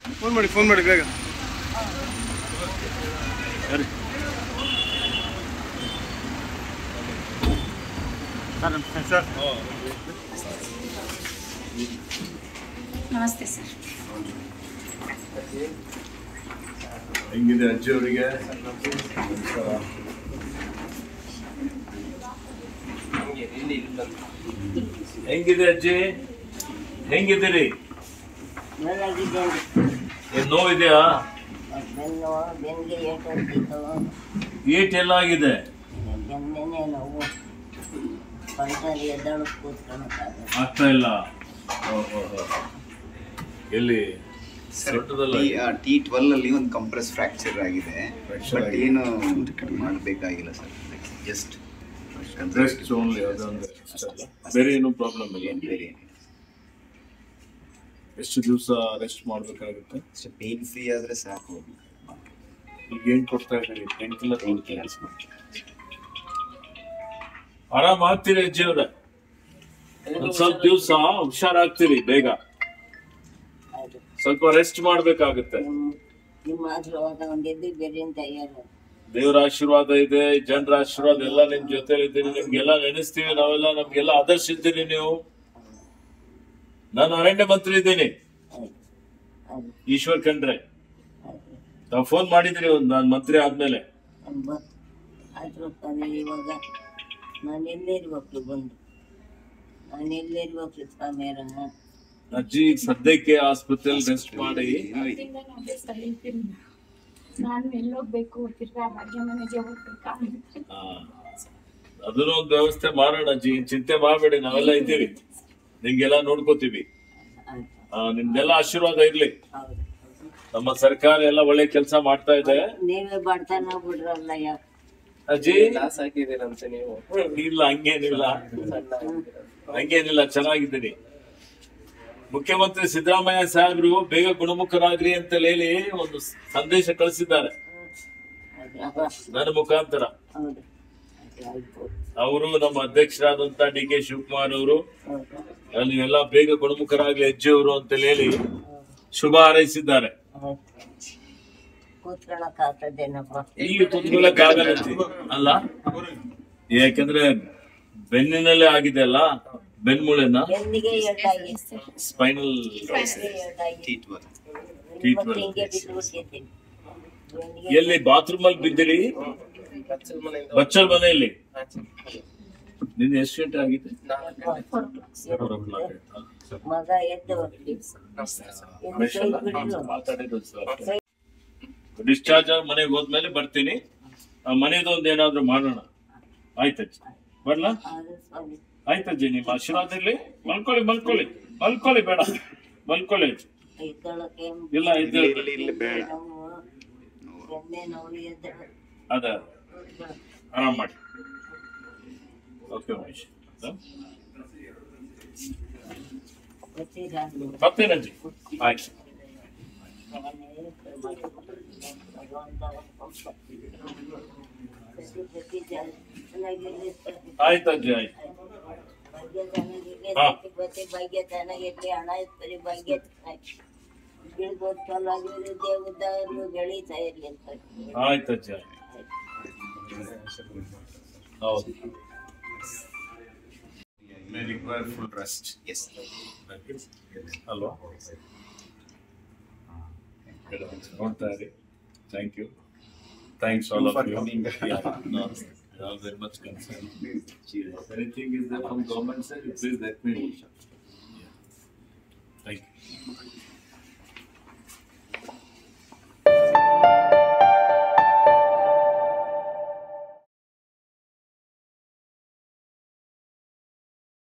Phone ಮಾಡಿ phone ಮಾಡಿ ಬೇಗ ಸರ್ ನಮಸ್ತೆ ಸರ್ ಹೆಂಗಿದೆ ಅಜ್ಜಿ ಅವರಿಗೆ ಹೆಂಗಿದೆ ಅಜ್ಜಿ ಹೆಂಗಿದ್ದೀರಿ ಬೆಳಗಿದ್ದೇನೆ ಏನ್ ನೋವಿದೆಯಾ ಬೆನ್ನು ಬೆನ್ನಿಗೆ ಏಟು ಹೊತ್ತಿತ್ತು ಏಟ್ ಎಲ್ಲ ಆಗಿದೆ ಬೆನ್ನೇನೆ ನೋವು ಪಂಚಲ್ಲಿ ಎದ್ದಾಳು ಕೂತ್ಕೊಳಕ್ಕಾಗಲ್ಲ ಆಗ್ತಾ ಇಲ್ಲ ಓ, ಓ, ಓ. ಎಲ್ಲಿ ಸೊಂಟದಲ್ಲ ಟಿ ಟ್ವೆಲ್ ಅಲ್ಲಿ ಒಂದು ಕಂಪ್ರೆಸ್ ಫ್ರಾಕ್ಚರ್ ಆಗಿದೆ Fracture ಬಟ್ ಆಗಿದೆ. ಏನು ಮಾಡಬೇಕಾಗಿಲ್ಲ ಸರ್ ಜಸ್ಟ್ ರೆಸ್ಟ್ ಓನ್ಲಿ ಅದೊಂದು ಅಷ್ಟಲ್ಲ. ಬೇರೆ ಏನು ಪ್ರಾಬ್ಲಮ್ ಇಲ್ಲ ಬೇರೆ ಎಷ್ಟು ದಿವಸ ರೆಸ್ಟ್ ಮಾಡ್ಬೇಕಾಗುತ್ತೆ ಅಷ್ಟೇ ಪೇನ್ ಫ್ರೀ ಆದ್ರೆ ಸಾಕು ಈಗ ಏನ್ ಕೊಡ್ತಾ ಇದ್ದೀರಿ ಪೇನ್ ಕಿಲ್ಲರ್ ಆರಾಮ್ ಆಗ್ತೀರಿ ಅಜ್ಜಿ ಅವ್ರ ಒಂದ್ ಸ್ವಲ್ಪ ದಿವಸ ಹುಷಾರಾಗ್ತೀರಿ ಬೇಗ ಅದು ಸ್ವಲ್ಪ ರೆಸ್ಟ್ ಮಾಡ್ಬೇಕಾಗುತ್ತೆ ನಿಮ್ಮ ನಿಮ್ಮ ಆಶೀರ್ವಾದ ಒಂದಿದ್ದು ಬೇರೆ ತಯಾರು ದೇವರ ಆಶೀರ್ವಾದ ಇದೆ ಜನರ ಆಶೀರ್ವಾದ ಎಲ್ಲ ನಿಮ್ ಜೊತೆ ಇದ್ದೀರಿ ನಿಮ್ಗೆಲ್ಲ ನೆನೆಸ್ತೀವಿ ನಾವೆಲ್ಲ ನಮ್ಗೆಲ್ಲ ಆದರ್ಶ ಇದ್ದೀರಿ ನೀವು ನಾನು ಅರಣ್ಯ ಮಂತ್ರಿ ಇದ್ದೀನಿ ಅದು ಈಶ್ವರ್ ಖಂಡ್ರೆ ಅದು ತಾವು ಫೋನ್ ಮಾಡಿದ್ರಿ ಒಂದು ನಾನು ಮಂತ್ರಿ ಆದ್ಮೇಲೆ ಒಂಬತ್ತು ಆದ್ರೂ ಅದು ಇವಾಗ ನಾನು ಎಲ್ಲಿರ್ಬೇಕು ಬಂದು ನಾನು ಎಲ್ಲಿರ್ಬೇಕು ಸ್ವಾಮಿಯರನ್ನ ಅಜ್ಜಿ ಸದ್ಯಕ್ಕೆ ಆಸ್ಪತ್ರೆಯಲ್ಲಿ ರೆಸ್ಟ್ ಮಾಡಿ ನಾನು ಎಲ್ಲೋಗ್ಬೇಕು ತಿರ್ಗಾ ಅಡುಗೆ ಮನೆಗೆ ಹೋಗ್ಬೇಕಾ ಆ, ಅದನ್ನೂ ಒಂದು ವ್ಯವಸ್ಥೆ ಮಾಡೋಣ ಅಜ್ಜಿ ಚಿಂತೆ ಮಾಡಬೇಡಿ ನಾವೆಲ್ಲ ಇದ್ದೀವಿ ನಿಮ್ಗೆಲ್ಲ ನೋಡ್ಕೋತೀವಿ ಆಯ್ತು ಆ, ನಿಮ್ದೆಲ್ಲ ಆಶೀರ್ವಾದ ಇರ್ಲಿ ಹೌದು ನಮ್ಮ ಸರ್ಕಾರ ಎಲ್ಲ ಒಳ್ಳೆ ಕೆಲಸ ಮಾಡ್ತಾ ಇದೆ ನೀವೇ ಬಡ್ತಾನ ಬಿಡ್ರಲ್ಲ ಯಾಕೆ ಅಜ್ಜಿ ಲಾಸ್ ಹಾಕಿದ್ದೀರಂತೆ ನೀವು ಇಲ್ಲ ಹಂಗೇನಿಲ್ಲ ಹಂಗೇನಿಲ್ಲ ಚೆನ್ನಾಗಿದ್ದೀನಿ ಮುಖ್ಯಮಂತ್ರಿ ಸಿದ್ದರಾಮಯ್ಯ ಸಾಹೇಬ್ರು ಬೇಗ ಗುಣಮುಖರಾಗ್ರಿ ಅಂತ ಹೇಳಿ ಒಂದು ಸಂದೇಶ ಕಳಿಸಿದ್ದಾರೆ ಹೌದು ನನ್ನ ಮುಖಾಂತರ ಹೌದು ಆಯ್ತು ಅವರು ನಮ್ಮ ಅಧ್ಯಕ್ಷರಾದಂತ ಡಿ ಕೆ ಶಿವಕುಮಾರ್ ಅವರು ಹೌದು ನೀವೆಲ್ಲ ಬೇಗ ಗುಣಮುಖರಾಗ್ಲಿ ಅಜ್ಜಿ ಅವರು ಅಂತ ಹೇಳಿ ಶುಭ ಹಾರೈಸಿದ್ದಾರೆ ಹೌದು ಕೂತ್ಕೊಳಕ್ ಆಗ್ತದೇನಪ್ಪ ಈಗ ಕುತ್ಕೊಳ್ಳಕ್ ಆಗಲ್ಲ ಅಜ್ಜಿ. ಅಲ್ಲ ಯಾಕಂದ್ರೆ ಬೆನ್ನಿನಲ್ಲೇ ಆಗಿದೆ ಅಲ್ಲ ಬೆನ್ಮೂಳೆನ ಬೆನ್ನಿಗೆ ಎರಡಾಗಿ ಸ್ಪೈನಲ್ ಬೆನ್ನಿಗೆ ಎರಡಾಗಿ ಟಿ ಟ್ವೆಲ್ ಮತ್ತೆ ಹಿಂಗೆ ಬಿದ್ದು ಬಿಟ್ಟಿದ್ದೀನಿ ಬೆನ್ನಿಗೆ ಎಲ್ಲಿ ಬಾತ್ರೂಮ್ ಅಲ್ಲಿ ಬಿದ್ದಿರಿ ಬಚ್ಚಲ್ ಮನೆಯಿಂದ ಬಚ್ಚಲ್ ಮನೆಯಲ್ಲಿ ಆಚೆ. ನಿನ್ನೆ ಎಷ್ಟು ಗಂಟೆ ಆಗಿದೆ ನಾಲ್ಕು ಗಂಟೆ. ಮಗ ಎದ್ದು ಡಿಸ್ಚಾರ್ಜ್ ಆಗಿ ಮನೆಗೆ ಹೋದ್ಮೇಲೆ ಬರ್ತೀನಿ ಆ ಮನೆದೊಂದು ಏನಾದ್ರು ಮಾಡೋಣ ಆಯ್ತಜ್ಜಿ ಬರ್ಲಾ ಆಯ್ತಜ್ಜಿ ನಿಮ್ಮ ಆಶೀರ್ವಾದ ಇರ್ಲಿ ಮಲ್ಕೊಳ್ಳಿ ಮಲ್ಕೊಳ್ಳಿ ಮಲ್ಕೊಳ್ಳಿ ಬೇಡ ಮಲ್ಕೊಳ್ಳಿ ಅಜ್ಜಿ. ಎದ್ದೊಳಕ್ಕೆ ಇಲ್ಲ ಇದ್ದು ನೋವು ಬೆನ್ನೆ ನೋವು ಎದ್ದಳು ಅದ ಆರಾಮ್ ಮಾಡಿ ಓಕೆ ಮಹೇಶ್ ಹ? ಗೊತ್ತೀರಾ ಬರ್ತೇನಜ್ಜಿ ಆಯ್ತು ಚೆನ್ನಾಗಿರ್ಲಿ ಆಯ್ತಜ್ಜಿ ಆಯ್ತು ಭಾಗ್ಯ ಚೆನ್ನಾಗಿರ್ಲಿ ಹಾ. ಪ್ರತಿ ಭಾಗ್ಯ ಚೆನ್ನಾಗಿರ್ಲಿ ಹಣ ಇರ್ತಾರೆ ಭಾಗ್ಯ ಬೆಳ್ಬೋದು ಚೆನ್ನಾಗಿರ್ಲಿ ದೇವದಾರು ಬೆಳೀತಾ ಇರ್ಲಿ ಅಂತ ಆಯ್ತಜ್ಜಿ ಆಯ್ತು ಹೌದು may require full rest. Yes ಅಲ್ವಾ ನೋಡ್ತಾ ಇರಿ thank you thanks all of you very much concern anything is from government side please let me thank you